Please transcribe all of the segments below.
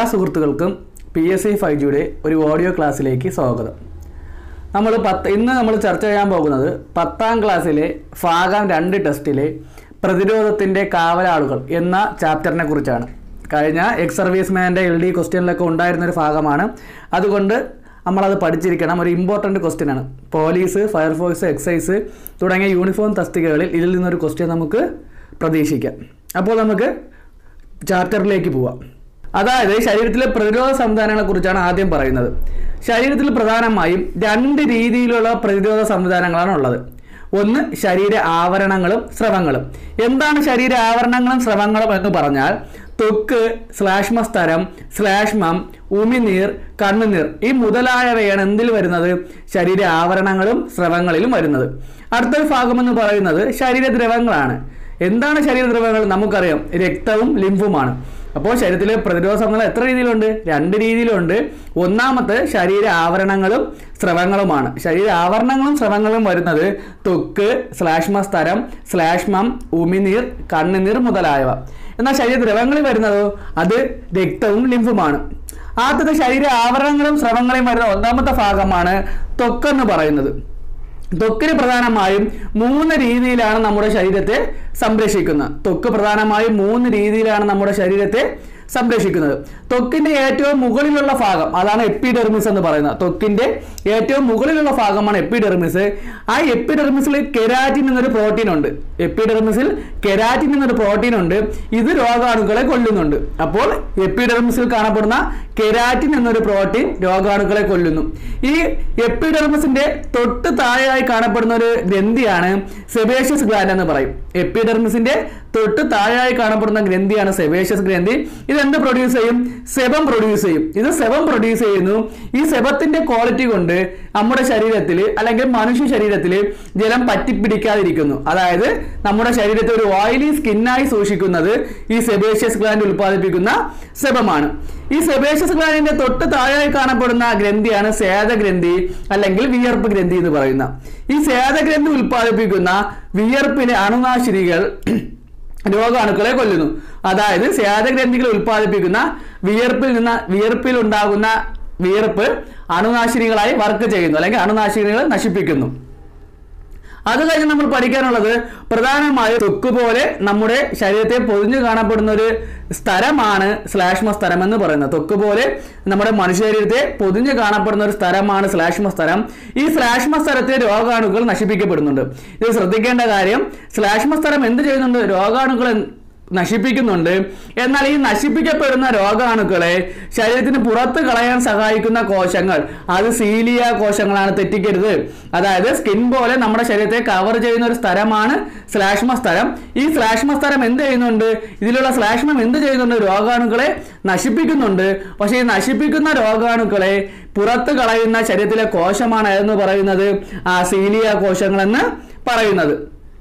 സുഹൃത്തുക്കൾക്കും P S C five ജിയുടെ ഒരു ഓഡിയോ ക്ലാസ്സിലേക്ക് സ്വാഗതം നമ്മൾ പത്ത് ഇന്ന് നമ്മൾ ചർച്ച ചെയ്യാൻ പോകുന്നത് പത്താം ക്ലാസ്സിലെ ഭാഗം രണ്ട് ടെസ്റ്റിലെ പ്രതിരോധത്തിൻ്റെ കാവലാളുകൾ എന്ന ചാപ്റ്ററിനെ കുറിച്ചാണ് കഴിഞ്ഞ എക്സ് സർവീസ്മാൻ്റെ എൽ ഡി ക്വസ്റ്റ്യനിലൊക്കെ ഉണ്ടായിരുന്നൊരു ഭാഗമാണ് അതുകൊണ്ട് നമ്മളത് പഠിച്ചിരിക്കണം ഒരു ഇമ്പോർട്ടൻ്റ് ക്വസ്റ്റ്യൻ ആണ് പോലീസ് ഫയർഫോഴ്സ് എക്സൈസ് തുടങ്ങിയ യൂണിഫോം തസ്തികകളിൽ ഇതിൽ നിന്നൊരു ക്വസ്റ്റ്യൻ നമുക്ക് പ്രതീക്ഷിക്കാം അപ്പോൾ നമുക്ക് ചാപ്റ്ററിലേക്ക് പോവാം അതായത് ശരീരത്തിലെ പ്രതിരോധ സംവിധാനങ്ങളെ കുറിച്ചാണ് ആദ്യം പറയുന്നത് ശരീരത്തിൽ പ്രധാനമായും രണ്ട് രീതിയിലുള്ള പ്രതിരോധ സംവിധാനങ്ങളാണ് ഉള്ളത് ഒന്ന് ശരീര ആവരണങ്ങളും സ്രവങ്ങളും എന്താണ് ശരീര ആവരണങ്ങളും സ്രവങ്ങളും എന്ന് പറഞ്ഞാൽ ത്വക്ക് ശ്ലാഷ്മസ്തരം ശ്ലാഷ്മം ഉമിനീർ കണ്ണുനീർ ഈ മുതലായവയാണ് എന്തിൽ വരുന്നത് ശരീര ആവരണങ്ങളും സ്രവങ്ങളിലും വരുന്നത് അടുത്തൊരു ഭാഗമെന്ന് പറയുന്നത് ശരീരദ്രവങ്ങളാണ് എന്താണ് ശരീരദ്രവങ്ങൾ നമുക്കറിയാം രക്തവും ലിംഫുമാണ് അപ്പോൾ ശരീരത്തിലെ പ്രതിരോധ സംവിധാനം എത്ര രീതിയിലുണ്ട് രണ്ട് രീതിയിലുണ്ട് ഒന്നാമത്തെ ശരീര ആവരണങ്ങളും സ്രവങ്ങളുമാണ് ശരീര ആവരണങ്ങളും സ്രവങ്ങളും വരുന്നത് ത്വക്ക് ശ്ലാഷ്മസ്തരം ശ്ലാഷ്മം ഉമിനീർ കണ്ണുനീർ മുതലായവ എന്നാൽ ശരീര ദ്രവങ്ങളിൽ വരുന്നതോ അത് രക്തവും ലിംഫുമാണ് ആദ്യത്തെ ശരീര ആവരണങ്ങളും സ്രവങ്ങളും വരുന്ന ഒന്നാമത്തെ ഭാഗമാണ് ത്വക്കെന്ന് പറയുന്നത് ത്വക്കിന് പ്രധാനമായും മൂന്ന് രീതിയിലാണ് നമ്മുടെ ശരീരത്തെ സംരക്ഷിക്കുന്നത് ത്വക്ക് പ്രധാനമായും മൂന്ന് രീതിയിലാണ് നമ്മുടെ ശരീരത്തെ സംരക്ഷിക്കുന്നത് ത്വക്കിന്റെ ഏറ്റവും മുകളിലുള്ള ഭാഗം അതാണ് എപ്പിഡെർമിസ് എന്ന് പറയുന്നത് ത്വക്കിന്റെ ഏറ്റവും മുകളിലുള്ള ഭാഗമാണ് എപ്പിഡെർമിസ് ആ എപ്പിഡെർമിസിൽ കെരാറ്റിൻ എന്നൊരു പ്രോട്ടീൻ ഉണ്ട് എപ്പിഡെർമിസിൽ കെരാറ്റിൻ എന്നൊരു പ്രോട്ടീൻ ഉണ്ട് ഇത് രോഗാണുക്കളെ കൊല്ലുന്നുണ്ട് അപ്പോൾ എപ്പിഡെർമിസിൽ കാണപ്പെടുന്ന കെരാറ്റിൻ എന്നൊരു പ്രോട്ടീൻ രോഗാണുക്കളെ കൊല്ലുന്നു ഈ എപ്പിഡെർമിസിന്റെ തൊട്ട് താഴെയായി കാണപ്പെടുന്ന ഒരു ഗ്രന്ഥിയാണ് സെബേഷ്യസ് ഗ്ലാൻഡ് എന്ന് പറയും എപ്പിഡെർമിസിന്റെ തൊട്ട് താഴെയായി കാണപ്പെടുന്ന ഗ്രന്ഥിയാണ് സെബേഷ്യസ് ഗ്രന്ഥി ഇത് എന്ത് പ്രൊഡ്യൂസ് ചെയ്യും സെബം പ്രൊഡ്യൂസ് ചെയ്യും ഇത് സെബം പ്രൊഡ്യൂസ് ചെയ്യുന്നു ഈ സെബത്തിന്റെ ക്വാളിറ്റി കൊണ്ട് നമ്മുടെ ശരീരത്തിൽ അല്ലെങ്കിൽ മനുഷ്യ ശരീരത്തിൽ ജലം പറ്റിപ്പിടിക്കാതിരിക്കുന്നു അതായത് നമ്മുടെ ശരീരത്തെ ഒരു ഓയിലി സ്കിന്നായി സൂക്ഷിക്കുന്നത് ഈ സെബേഷ്യസ് ഗ്ലാൻഡ് ഉൽപ്പാദിപ്പിക്കുന്ന സെബമാണ് ഈ സെബേഷ്യസ് ഗ്ലാൻഡിന്റെ തൊട്ട് താഴെയായി കാണപ്പെടുന്ന ഗ്രന്ഥിയാണ് സേതഗ്രന്ഥി അല്ലെങ്കിൽ വിയർപ്പ് ഗ്രന്ഥി എന്ന് പറയുന്ന ഈ സേതഗ്രന്ഥി ഉൽപ്പാദിപ്പിക്കുന്ന വിയർപ്പിലെ അണുനാശിനികൾ രോഗാണുക്കളെ കൊല്ലുന്നു അതായത് സ്യാദഗ്രന്ഥികൾ ഉൽപ്പാദിപ്പിക്കുന്ന വിയർപ്പിൽ നിന്ന് വിയർപ്പിൽ ഉണ്ടാകുന്ന വിയർപ്പ് അണുനാശിനികളായി വർക്ക് ചെയ്യുന്നു അല്ലെങ്കിൽ അണുനാശിനികൾ നശിപ്പിക്കുന്നു അത് കഴിഞ്ഞ് നമ്മൾ പഠിക്കാനുള്ളത് പ്രധാനമായും ത്വക്ക് പോലെ നമ്മുടെ ശരീരത്തെ പൊതിഞ്ഞു കാണപ്പെടുന്ന ഒരു സ്ഥലമാണ് ശ്ലാഷ്മ സ്ഥലം എന്ന് പറയുന്നത് ത്വക്ക് പോലെ നമ്മുടെ മനുഷ്യ ശരീരത്തെ പൊതിഞ്ഞു കാണപ്പെടുന്ന ഒരു സ്ഥലമാണ് ശ്ലാഷ്മ സ്ഥലം ഈ ശ്ലാഷ്മ സ്ഥലത്തെ രോഗാണുക്കൾ നശിപ്പിക്കപ്പെടുന്നുണ്ട് ഇത് ശ്രദ്ധിക്കേണ്ട കാര്യം ശ്ലാഷ്മ സ്ഥലം എന്ത് ചെയ്യുന്നുണ്ട് രോഗാണുക്കൾ നശിപ്പിക്കുന്നുണ്ട് എന്നാൽ ഈ നശിപ്പിക്കപ്പെടുന്ന രോഗാണുക്കളെ ശരീരത്തിന് പുറത്ത് കളയാൻ സഹായിക്കുന്ന കോശങ്ങൾ അത് സീലിയ കോശങ്ങളാണ് തെറ്റിക്കരുത് അതായത് സ്കിൻ പോലെ നമ്മുടെ ശരീരത്തെ കവർ ചെയ്യുന്ന ഒരു സ്ഥലമാണ് ശ്ലാഷ്മ സ്ഥലം ഈ ശ്ലാഷ്മ സ്ഥലം എന്ത് ചെയ്യുന്നുണ്ട് ഇതിലുള്ള ശ്ലാഷ്മം എന്ത് ചെയ്യുന്നുണ്ട് രോഗാണുക്കളെ നശിപ്പിക്കുന്നുണ്ട് പക്ഷേ ഈ നശിപ്പിക്കുന്ന രോഗാണുക്കളെ പുറത്ത് കളയുന്ന ശരീരത്തിലെ കോശമാണ് എന്ന് പറയുന്നത് ആ സീലിയ കോശങ്ങളെന്ന് പറയുന്നത്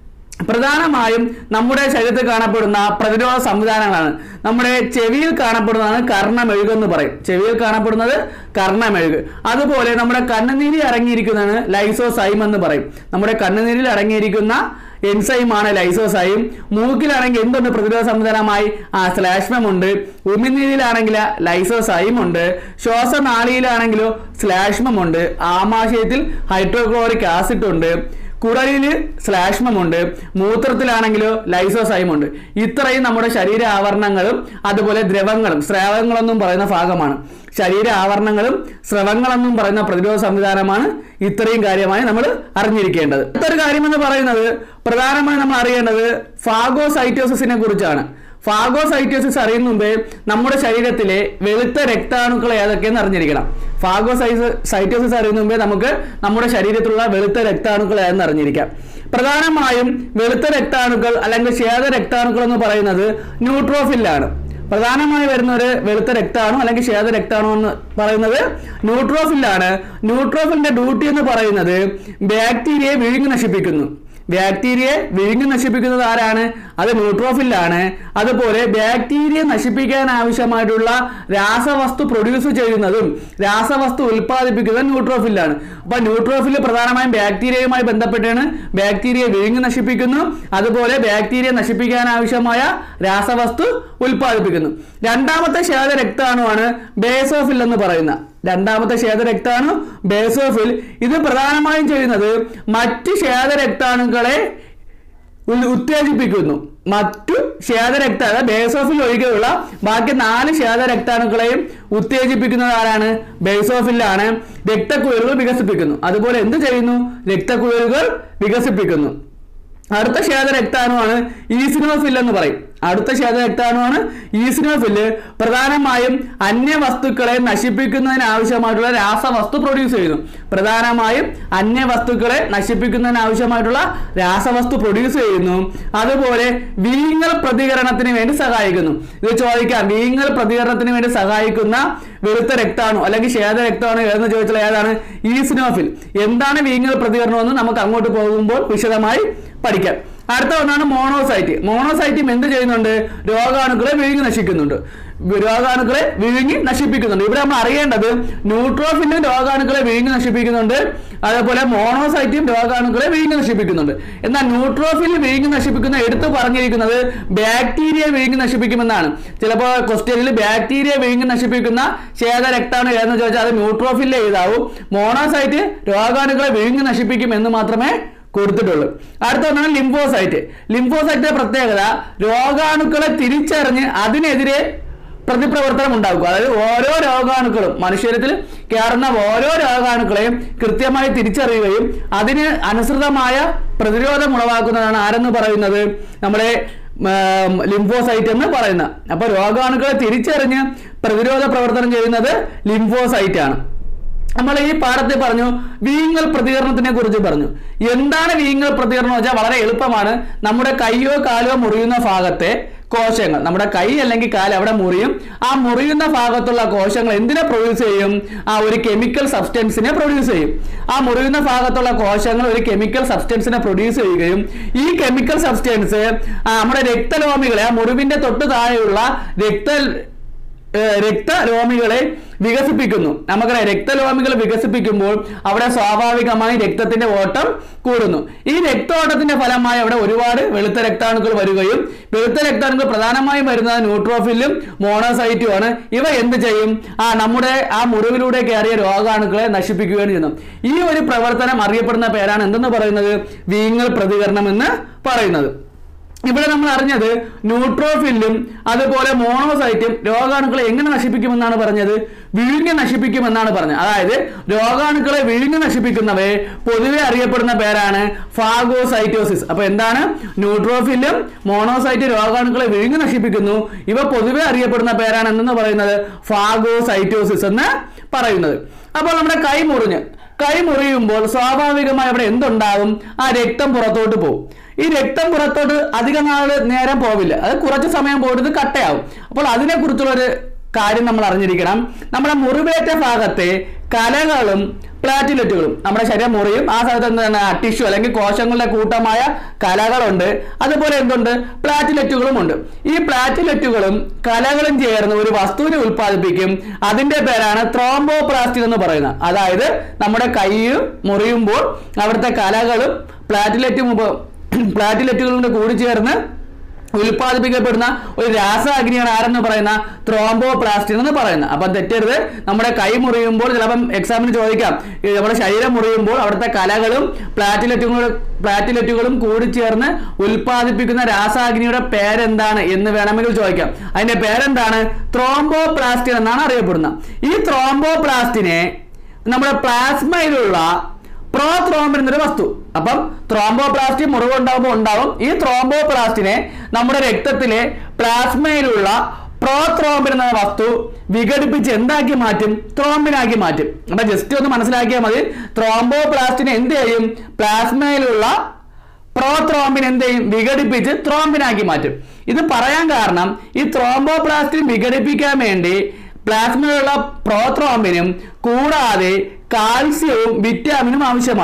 പ്രധാനമായും നമ്മുടെ ശരീരത്തിൽ കാണപ്പെടുന്ന പ്രതിരോധ സംവിധാനങ്ങളാണ് നമ്മുടെ ചെവിയിൽ കാണപ്പെടുന്നതാണ് കർണമെഴുകെന്ന് പറയും ചെവിയിൽ കാണപ്പെടുന്നത് കർണമെഴുക് അതുപോലെ നമ്മുടെ കണ്ണുനീരിൽ അടങ്ങിയിരിക്കുന്നതാണ് ലൈസോസൈം എന്ന് പറയും നമ്മുടെ കണ്ണുനീരിൽ അടങ്ങിയിരിക്കുന്ന എൻസൈമാണ് ലൈസോസൈം മൂക്കിലാണെങ്കിൽ എന്തുണ്ട് പ്രതിരോധ സംവിധാനമായി ആ ശ്ലാഷ്മമുണ്ട് ഉമിനീരിലാണെങ്കിൽ ലൈസോസൈം ഉണ്ട് ശ്വാസനാളിയിലാണെങ്കിലോ ശ്ലാഷ്മമുണ്ട് ആമാശയത്തിൽ ഹൈഡ്രോക്ലോറിക് ആസിഡ് ഉണ്ട് കുടലിൽ ശ്ലാഷ്മമുണ്ട് മൂത്രത്തിലാണെങ്കിലോ ലൈസോസൈമുണ്ട് ഇത്രയും നമ്മുടെ ശരീര ആവരണങ്ങളും അതുപോലെ ദ്രവങ്ങളും സ്രാവങ്ങളെന്നും പറയുന്ന ഭാഗമാണ് ശരീര ആവരണങ്ങളും സ്രവങ്ങളെന്നും പറയുന്ന പ്രതിരോധ സംവിധാനമാണ് ഇത്രയും കാര്യമായി നമ്മൾ അറിഞ്ഞിരിക്കേണ്ടത് അടുത്തൊരു കാര്യമെന്ന് പറയുന്നത് പ്രധാനമായി നമ്മൾ അറിയേണ്ടത് ഫാഗോസൈറ്റോസിസിനെ കുറിച്ചാണ് ഫാഗോസൈറ്റോസിസ് അറിയുന്ന മുമ്പേ നമ്മുടെ ശരീരത്തിലെ വെളുത്ത രക്താണുക്കൾ ഏതൊക്കെയെന്ന് അറിഞ്ഞിരിക്കണം ഫാഗോസൈസ് സൈറ്റോസിസ് അറിയുന്ന മുമ്പേ നമുക്ക് നമ്മുടെ ശരീരത്തിലുള്ള വെളുത്ത രക്താണുക്കൾ ഏതെന്ന് അറിഞ്ഞിരിക്കാം പ്രധാനമായും വെളുത്ത രക്താണുക്കൾ അല്ലെങ്കിൽ ശ്വേത രക്താണുക്കൾ എന്ന് പറയുന്നത് ന്യൂട്രോഫില്ലാണ് പ്രധാനമായി വരുന്ന ഒരു വെളുത്ത രക്താണു അല്ലെങ്കിൽ ശ്വേത രക്താണു എന്ന് പറയുന്നത് ന്യൂട്രോഫില്ലാണ് ന്യൂട്രോഫിലിന്റെ ഡ്യൂട്ടി എന്ന് പറയുന്നത് ബാക്ടീരിയയെ വിഴുങ്ങി നശിപ്പിക്കുന്നു ബാക്ടീരിയയെ വിഴുങ്ങി നശിപ്പിക്കുന്നത് ആരാണ് അത് ന്യൂട്രോഫിലാണ് അതുപോലെ ബാക്ടീരിയ നശിപ്പിക്കാൻ ആവശ്യമായിട്ടുള്ള രാസവസ്തു പ്രൊഡ്യൂസ് ചെയ്യുന്നതും രാസവസ്തു ഉൽപ്പാദിപ്പിക്കുന്നതും ന്യൂട്രോഫിലാണ് അപ്പൊ ന്യൂട്രോഫിൽ പ്രധാനമായും ബാക്ടീരിയയുമായി ബന്ധപ്പെട്ടാണ് ബാക്ടീരിയ വിഴുങ്ങി നശിപ്പിക്കുന്നു അതുപോലെ ബാക്ടീരിയ നശിപ്പിക്കാൻ ആവശ്യമായ രാസവസ്തു ഉൽപ്പാദിപ്പിക്കുന്നു രണ്ടാമത്തെ ശ്വേത രക്താണുവാണ് ബേസോഫിൽ എന്ന് പറയുന്ന രണ്ടാമത്തെ ശ്വേതരക്താണു ബേസോഫിൽ ഇത് പ്രധാനമായും ചെയ്യുന്നത് മറ്റ് ശ്വേതരക്താണുക്കളെ ഉൽ- ഉത്തേജിപ്പിക്കുന്നു മറ്റു ശ്വേതരക്ത അതായത് ബേസോഫിൽ ഒഴികെയുള്ള ബാക്കി നാല് ശ്വേതരക്താണുക്കളെയും ഉത്തേജിപ്പിക്കുന്നത് ആരാണ് ബേസോഫിലാണ് രക്തക്കുഴലുകൾ വികസിപ്പിക്കുന്നു അതുപോലെ എന്ത് ചെയ്യുന്നു രക്തക്കുഴലുകൾ വികസിപ്പിക്കുന്നു അടുത്ത ശ്വേതരക്താണുവാണ് ഈസിനോഫിൽ എന്ന് പറയും അടുത്ത ശ്വേതരക്താണുവാണ് ഈസിനോഫില് പ്രധാനമായും അന്യവസ്തുക്കളെ നശിപ്പിക്കുന്നതിന് ആവശ്യമായിട്ടുള്ള രാസവസ്തു പ്രൊഡ്യൂസ് ചെയ്യുന്നു പ്രധാനമായും അന്യവസ്തുക്കളെ നശിപ്പിക്കുന്നതിന് ആവശ്യമായിട്ടുള്ള രാസവസ്തു പ്രൊഡ്യൂസ് ചെയ്യുന്നു അതുപോലെ വീങ്ങൽ പ്രതികരണത്തിന് വേണ്ടി സഹായിക്കുന്നു ഇത് ചോദിക്കാം വീങ്ങൽ പ്രതികരണത്തിന് വേണ്ടി സഹായിക്കുന്ന വെളുത്ത രക്താണു അല്ലെങ്കിൽ ശ്വേത രക്താണു ഏതെന്ന് ചോദിച്ചാൽ ഏതാണ് ഈസിനോഫിൽ എന്താണ് വീങ്ങൽ പ്രതികരണം എന്ന് നമുക്ക് അങ്ങോട്ട് പോകുമ്പോൾ വിശദമായി പഠിക്കാം അടുത്ത ഒന്നാണ് മോണോസൈറ്റ് മോണോസൈറ്റും എന്ത് ചെയ്യുന്നുണ്ട് രോഗാണുക്കളെ വിഴുങ്ങി നശിക്കുന്നുണ്ട് രോഗാണുക്കളെ വിഴുങ്ങി നശിപ്പിക്കുന്നുണ്ട് ഇവിടെ നമ്മൾ അറിയേണ്ടത് ന്യൂട്രോഫിലും രോഗാണുക്കളെ വിഴുങ്ങി നശിപ്പിക്കുന്നുണ്ട് അതേപോലെ മോണോസൈറ്റും രോഗാണുക്കളെ വിഴുങ്ങി നശിപ്പിക്കുന്നുണ്ട് എന്നാൽ ന്യൂട്രോഫിൽ വിഴുങ്ങി നശിപ്പിക്കുന്ന എടുത്തു പറഞ്ഞിരിക്കുന്നത് ബാക്ടീരിയ വിഴുങ്ങി നശിപ്പിക്കുമെന്നാണ് ചിലപ്പോൾ ക്വസ്റ്റ്യനിൽ ബാക്ടീരിയ വിഴുങ്ങി നശിപ്പിക്കുന്ന ശ്വേത രക്താണു ഏതെന്ന് ചോദിച്ചാൽ അത് ന്യൂട്രോഫിലെ എഴുതാവും മോണോസൈറ്റ് രോഗാണുക്കളെ വിഴുങ്ങി നശിപ്പിക്കും എന്ന് മാത്രമേ കൊടുത്തിട്ടുള്ളൂ അടുത്ത ഒന്നാണ് ലിംഫോസൈറ്റ് ലിംഫോസൈറ്റിന്റെ പ്രത്യേകത രോഗാണുക്കളെ തിരിച്ചറിഞ്ഞ് അതിനെതിരെ പ്രതിപ്രവർത്തനം ഉണ്ടാക്കുക അതായത് ഓരോ രോഗാണുക്കളും മനുഷ്യരത്തിൽ കയറുന്ന ഓരോ രോഗാണുക്കളെയും കൃത്യമായി തിരിച്ചറിയുകയും അതിന് അനുസൃതമായ പ്രതിരോധം ഉളവാക്കുന്നതാണ് ആരെന്ന് പറയുന്നത് നമ്മുടെ ലിംഫോസൈറ്റ് എന്ന് പറയുന്ന അപ്പൊ രോഗാണുക്കളെ തിരിച്ചറിഞ്ഞ് പ്രതിരോധ പ്രവർത്തനം ചെയ്യുന്നത് ലിംഫോസൈറ്റ് ആണ് നമ്മൾ ഈ പാഠത്തിൽ പറഞ്ഞു വീങ്ങൽ പ്രതികരണത്തിനെ കുറിച്ച് പറഞ്ഞു എന്താണ് വീങ്ങൽ പ്രതികരണം എന്ന് വെച്ചാൽ വളരെ എളുപ്പമാണ് നമ്മുടെ കൈയോ കാലോ മുറിയുന്ന ഭാഗത്തെ കോശങ്ങൾ നമ്മുടെ കൈ അല്ലെങ്കിൽ കാല് അവിടെ മുറിയും ആ മുറിയുന്ന ഭാഗത്തുള്ള കോശങ്ങൾ എന്തിനെ പ്രൊഡ്യൂസ് ചെയ്യും ആ ഒരു കെമിക്കൽ സബ്സ്റ്റൻസിനെ പ്രൊഡ്യൂസ് ചെയ്യും ആ മുറിയുന്ന ഭാഗത്തുള്ള കോശങ്ങൾ ഒരു കെമിക്കൽ സബ്സ്റ്റൻസിനെ പ്രൊഡ്യൂസ് ചെയ്യുകയും ഈ കെമിക്കൽ സബ്സ്റ്റൻസ് നമ്മുടെ രക്തലോമികളെ ആ മുറിവിന്റെ തൊട്ട് താഴെയുള്ള രക്ത ഏഹ് രക്തലോമികളെ വികസിപ്പിക്കുന്നു നമുക്കറിയാം രക്തലോമികൾ വികസിപ്പിക്കുമ്പോൾ അവിടെ സ്വാഭാവികമായി രക്തത്തിന്റെ ഓട്ടം കൂടുന്നു ഈ രക്തോട്ടത്തിന്റെ ഫലമായി അവിടെ ഒരുപാട് വെളുത്ത രക്താണുക്കൾ വരികയും വെളുത്ത രക്താണുക്കൾ പ്രധാനമായും വരുന്നത് ന്യൂട്രോഫിലും മോണോസൈറ്റുമാണ് ഇവ എന്ത് ചെയ്യും ആ നമ്മുടെ ആ മുറിവിലൂടെ കയറിയ രോഗാണുക്കളെ നശിപ്പിക്കുകയാണ് ചെയ്യുന്നത് ഈ ഒരു പ്രവർത്തനം അറിയപ്പെടുന്ന പേരാണ് എന്തെന്ന് പറയുന്നത് വീങ്ങൽ പ്രതികരണം എന്ന് പറയുന്നത് ഇവിടെ നമ്മൾ അറിഞ്ഞത് ന്യൂട്രോഫിലും അതുപോലെ മോണോസൈറ്റും രോഗാണുക്കളെ എങ്ങനെ നശിപ്പിക്കുമെന്നാണ് പറഞ്ഞത് വിഴുങ്ങി നശിപ്പിക്കുമെന്നാണ് പറഞ്ഞത് അതായത് രോഗാണുക്കളെ വിഴുങ്ങി നശിപ്പിക്കുന്നവയെ പൊതുവെ അറിയപ്പെടുന്ന പേരാണ് ഫാഗോസൈറ്റോസിസ് അപ്പൊ എന്താണ് ന്യൂട്രോഫിലും മോണോസൈറ്റ് രോഗാണുക്കളെ വിഴുങ്ങി നശിപ്പിക്കുന്നു ഇവ പൊതുവെ അറിയപ്പെടുന്ന പേരാണ് എന്തെന്ന് പറയുന്നത് ഫാഗോസൈറ്റോസിസ് എന്ന് പറയുന്നത് അപ്പോൾ നമ്മുടെ കൈ മുറിഞ്ഞ് കൈ മുറിയുമ്പോൾ സ്വാഭാവികമായി അവിടെ എന്തുണ്ടാവും ആ രക്തം പുറത്തോട്ട് പോകും ഈ രക്തം പുറത്തോട്ട് അധിക നാള് നേരം പോവില്ല അത് കുറച്ച് സമയം പോയിട്ട് ഇത് കട്ടയാവും അപ്പോൾ അതിനെക്കുറിച്ചുള്ള ഒരു കാര്യം നമ്മൾ അറിഞ്ഞിരിക്കണം നമ്മുടെ മുറിവേറ്റ ഭാഗത്തെ കലകളും പ്ലാറ്റിലെറ്റുകളും നമ്മുടെ ശരീരം മുറിയും ആ സ്ഥലത്ത് എന്താണ് ടിഷ്യൂ അല്ലെങ്കിൽ കോശങ്ങളുടെ കൂട്ടമായ കലകളുണ്ട് അതുപോലെ എന്തുണ്ട് പ്ലാറ്റിലെറ്റുകളും ഉണ്ട് ഈ പ്ലാറ്റിലെറ്റുകളും കലകളും ചേർന്ന് ഒരു വസ്തുവിനെ ഉൽപ്പാദിപ്പിക്കും അതിന്റെ പേരാണ് ത്രോംബോപ്ലാസ്റ്റിൻ എന്ന് പറയുന്നത് അതായത് നമ്മുടെ കൈ മുറിയുമ്പോൾ അവിടുത്തെ കലകളും പ്ലാറ്റിലെറ്റും ഉപ- പ്ലാറ്റിലെറ്റുകളും കൂടെ കൂടി ചേർന്ന് ഉൽപ്പാദിപ്പിക്കപ്പെടുന്ന ഒരു രാസാഗ്നിയാണ് ആരെന്ന് പറയുന്ന ത്രോംബോപ്ലാസ്റ്റിൻ എന്ന് പറയുന്നത് അപ്പം തെറ്റരുത് നമ്മുടെ കൈ മുറിയുമ്പോൾ ചിലപ്പം എക്സാമിന് ചോദിക്കാം ഈ നമ്മുടെ ശരീരം മുറിയുമ്പോൾ അവിടുത്തെ കലകളും പ്ലാറ്റിലെറ്റുകളും പ്ലാറ്റിലെറ്റുകളും കൂടി ചേർന്ന് ഉൽപ്പാദിപ്പിക്കുന്ന രാസാഗ്നിയുടെ പേരെന്താണ് എന്ന് വേണമെങ്കിൽ ചോദിക്കാം അതിന്റെ പേരെന്താണ് ത്രോംബോപ്ലാസ്റ്റിൻ എന്നാണ് അറിയപ്പെടുന്നത് ഈ ത്രോംബോപ്ലാസ്റ്റിനെ നമ്മുടെ പ്ലാസ്മയിലുള്ള പ്രോത്രോംബിൻ എന്നൊരു വസ്തു അപ്പം ത്രോംബോപ്ലാസ്റ്റി മുറിവുണ്ടാകുമ്പോൾ ഉണ്ടാവും ഈ ത്രോംബോപ്ലാസ്റ്റിനെ നമ്മുടെ രക്തത്തിലെ പ്ലാസ്മയിലുള്ള പ്രോത്രോംബിൻ എന്ന വസ്തു വിഘടിപ്പിച്ച് എന്താക്കി മാറ്റും ത്രോംബിനാക്കി മാറ്റും അപ്പൊ ജസ്റ്റ് ഒന്ന് മനസ്സിലാക്കിയാൽ മതി ത്രോംബോപ്ലാസ്റ്റിനെ എന്ത് ചെയ്യും പ്ലാസ്മയിലുള്ള പ്രോത്രോംബിൻ എന്ത് ചെയ്യും വിഘടിപ്പിച്ച് ത്രോംബിനാക്കി മാറ്റും ഇത് പറയാൻ കാരണം ഈ ത്രോംബോപ്ലാസ്റ്റിൻ വിഘടിപ്പിക്കാൻ വേണ്ടി പ്ലാസ്മയിലുള്ള പ്രോത്രോംബിനും കൂടാതെ കാൽസ്യവും വിറ്റാമിനും ആവശ്യമാണ്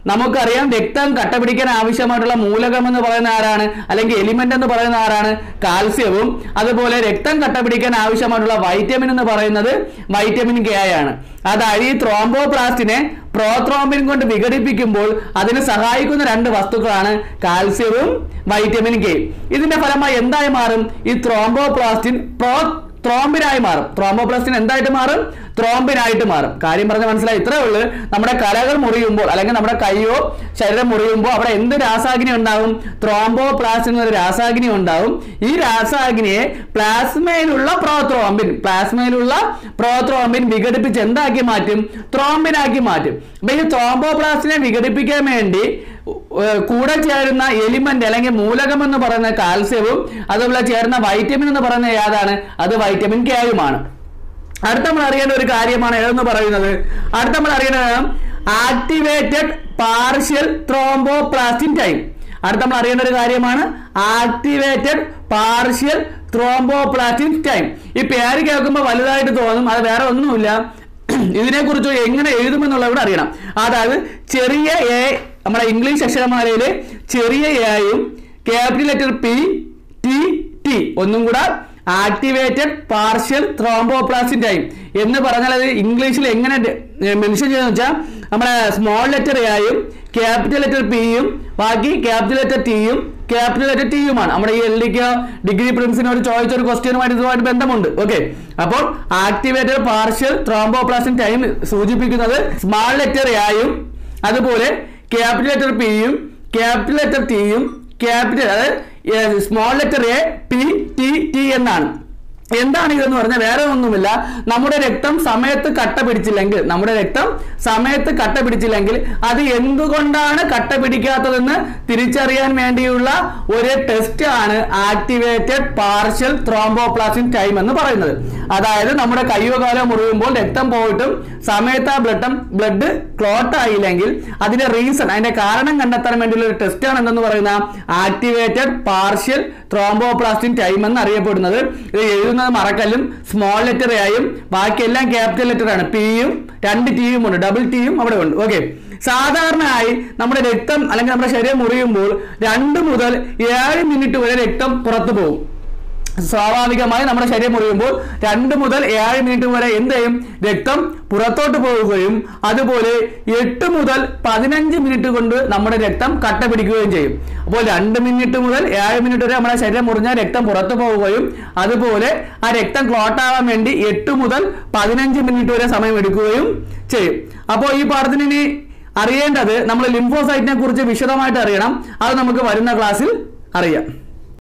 നമുക്കറിയാം രക്തം കട്ട പിടിക്കാൻ ആവശ്യമായിട്ടുള്ള മൂലകം എന്ന് പറയുന്ന ആരാണ് അല്ലെങ്കിൽ എലിമെന്റ് എന്ന് പറയുന്ന ആരാണ് കാൽസ്യവും അതുപോലെ രക്തം കട്ട പിടിക്കാൻ ആവശ്യമായിട്ടുള്ള വൈറ്റമിൻ എന്ന് പറയുന്നത് വൈറ്റമിൻ കെ ആണ് അതായത് ഈ ത്രോംബോപ്ലാസ്റ്റിനെ പ്രോത്രോംബിൻ കൊണ്ട് വിഘടിപ്പിക്കുമ്പോൾ അതിന് സഹായിക്കുന്ന രണ്ട് വസ്തുക്കളാണ് കാൽസ്യവും വൈറ്റമിൻ കെ ഇതിന്റെ ഫലമായി എന്തായി മാറും ഈ ത്രോംബോപ്ലാസ്റ്റിൻ പ്രോ ത്രോംബിനായി മാറും ത്രോംബോപ്ലാസ്റ്റിൻ എന്തായിട്ട് മാറും ത്രോംബിനായിട്ട് മാറും കാര്യം പറഞ്ഞ മനസ്സിലായി ഇത്രേ ഉള്ളൂ നമ്മുടെ കലകൾ മുറിയുമ്പോൾ അല്ലെങ്കിൽ നമ്മുടെ കൈയോ ശരീരം മുറിയുമ്പോൾ അവിടെ എന്ത് രാസാഗ്നി ഉണ്ടാവും ത്രോംബോപ്ലാസ്റ്റിൻ എന്നൊരു രാസാഗ്നി ഉണ്ടാവും ഈ രാസാഗ്നിയെ പ്ലാസ്മയിലുള്ള പ്രോത്രോംബിൻ പ്ലാസ്മയിലുള്ള പ്രോത്രോംബിൻ വിഘടിപ്പിച്ച് എന്താക്കി മാറ്റും ത്രോംബിനാക്കി മാറ്റും അപ്പൊ ഈ ത്രോംബോപ്ലാസ്റ്റിനെ വിഘടിപ്പിക്കാൻ വേണ്ടി ഏർ കൂടെ ചേരുന്ന എലിമെന്റ് അല്ലെങ്കിൽ മൂലകം എന്ന് പറയുന്ന കാൽസ്യവും അതുപോലെ ചേരുന്ന വൈറ്റമിൻ എന്ന് പറയുന്ന ഏതാണ് അത് വൈറ്റമിൻ കെയുമാണ് അടുത്ത നമ്മൾ അറിയേണ്ട ഒരു കാര്യമാണ് ഏതെന്ന് പറയുന്നത് അടുത്ത നമ്മൾ അറിയേണ്ടത് ആക്ടിവേറ്റഡ് പാർഷ്യൽ ത്രോംബോപ്ലാസ്റ്റിൻ ടൈം അടുത്ത നമ്മൾ അറിയേണ്ട ഒരു കാര്യമാണ് ആക്ടിവേറ്റഡ് പാർഷ്യൽ ത്രോംബോപ്ലാസ്റ്റിൻ ടൈം ഈ പേര് കേൾക്കുമ്പോൾ വലുതായിട്ട് തോന്നും അത് വേറെ ഒന്നുമില്ല ഇതിനെക്കുറിച്ച് എങ്ങനെ എഴുതുമെന്നുള്ളത് കൂടെ അറിയണം അതായത് ചെറിയ എ നമ്മുടെ ഇംഗ്ലീഷ് അക്ഷരമാലയിലെ ചെറിയ എയും capital letter P T T ഒന്നും കൂടെ ആക്ടിവേറ്റഡ് പാർഷ്യൽ ത്രോംബോപ്ലാസ്റ്റിൻ ടൈം എന്ന് പറഞ്ഞാൽ അത് ഇംഗ്ലീഷിൽ എങ്ങനെ മെൻഷൻ ചെയ്തെന്ന് വെച്ചാൽ നമ്മുടെ സ്മോൾ ലെറ്റർ എയും ക്യാപിറ്റൽ ലെറ്റർ പിയും ബാക്കി ക്യാപിറ്റൽ ലെറ്റർ ടിയും ക്യാപിറ്റൽ ലെറ്റർ ടിയുമാണ് നമ്മുടെ ഈ എൽ ഡിക്ക് ഡിഗ്രി പ്രിൻസിനോട് ചോദിച്ച ഒരു ക്വസ്റ്റ്യനുമായിട്ട് ഇതുമായിട്ട് ബന്ധമുണ്ട് ഓക്കെ അപ്പോൾ ആക്ടിവേറ്റഡ് പാർഷ്യൽ ത്രോംബോപ്ലാസ്റ്റിൻ ടൈം സൂചിപ്പിക്കുന്നത് സ്മാൾ ലെറ്റർ എയും അതുപോലെ ക്യാപിറ്റൽ ലെറ്റർ പിയും ക്യാപിറ്റൽ ലെറ്റർ ടിയും ക്യാപിറ്റൽ അതായത് small letter A P T T എന്നാണ് എന്താണ് ഇതെന്ന് പറഞ്ഞാൽ വേറെ ഒന്നുമില്ല നമ്മുടെ രക്തം സമയത്ത് കട്ട പിടിച്ചില്ലെങ്കിൽ നമ്മുടെ രക്തം സമയത്ത് കട്ട പിടിച്ചില്ലെങ്കിൽ അത് എന്തുകൊണ്ടാണ് കട്ട പിടിക്കാത്തതെന്ന് തിരിച്ചറിയാൻ വേണ്ടിയുള്ള ഒരു ടെസ്റ്റ് ആണ് ആക്ടിവേറ്റഡ് പാർഷ്യൽ ത്രോംബോപ്ലാസ്റ്റിൻ ടൈം എന്ന് പറയുന്നത് അതായത് നമ്മുടെ കയ്യോ കാലോ മുറിയുമ്പോൾ രക്തം പോയിട്ടും സമയത്ത് ആ ബ്ലഡ് ബ്ലഡ് ക്ലോട്ട് ആയില്ലെങ്കിൽ അതിന്റെ റീസൺ അതിന്റെ കാരണം കണ്ടെത്താൻ വേണ്ടിയുള്ള ഒരു ടെസ്റ്റ് ആണ് എന്തെന്ന് പറയുന്ന ആക്ടിവേറ്റഡ് പാർഷ്യൽ ത്രോംബോപ്ലാസ്റ്റിൻ ടൈം എന്ന് അറിയപ്പെടുന്നത് ഇത് എഴുതുന്നത് മറക്കല്ലും സ്മോൾ ലെറ്റർ ആയും ബാക്കിയെല്ലാം ക്യാപിറ്റൽ ലെറ്റർ ആണ് പിയും രണ്ട് ടിയും ഉണ്ട് ഡബിൾ ടിയും അവിടെ ഉണ്ട് ഓക്കെ സാധാരണയായി നമ്മുടെ രക്തം അല്ലെങ്കിൽ നമ്മുടെ ശരീരം മുറിയുമ്പോൾ രണ്ട് മുതൽ ഏഴ് മിനിറ്റ് വരെ രക്തം പുറത്തു പോകും സ്വാഭാവികമായി നമ്മുടെ ശരീരം മുറിയുമ്പോൾ രണ്ട് മുതൽ ഏഴ് മിനിറ്റ് വരെ എന്ത് ചെയ്യും രക്തം പുറത്തോട്ട് പോവുകയും അതുപോലെ എട്ട് മുതൽ പതിനഞ്ച് മിനിറ്റ് കൊണ്ട് നമ്മുടെ രക്തം കട്ട പിടിക്കുകയും ചെയ്യും അപ്പോൾ രണ്ട് മിനിറ്റ് മുതൽ ഏഴ് മിനിറ്റ് വരെ നമ്മുടെ ശരീരം മുറിഞ്ഞാൽ രക്തം പുറത്തു പോവുകയും അതുപോലെ ആ രക്തം ക്ലോട്ട് ആവാൻ വേണ്ടി എട്ട് മുതൽ പതിനഞ്ച് മിനിറ്റ് വരെ സമയം എടുക്കുകയും ചെയ്യും അപ്പോൾ ഈ പാഠത്തിന് ഇനി അറിയേണ്ടത് നമ്മൾ ലിംഫോസൈറ്റിനെ കുറിച്ച് വിശദമായിട്ട് അറിയണം അത് നമുക്ക് വരുന്ന ക്ലാസ്സിൽ അറിയാം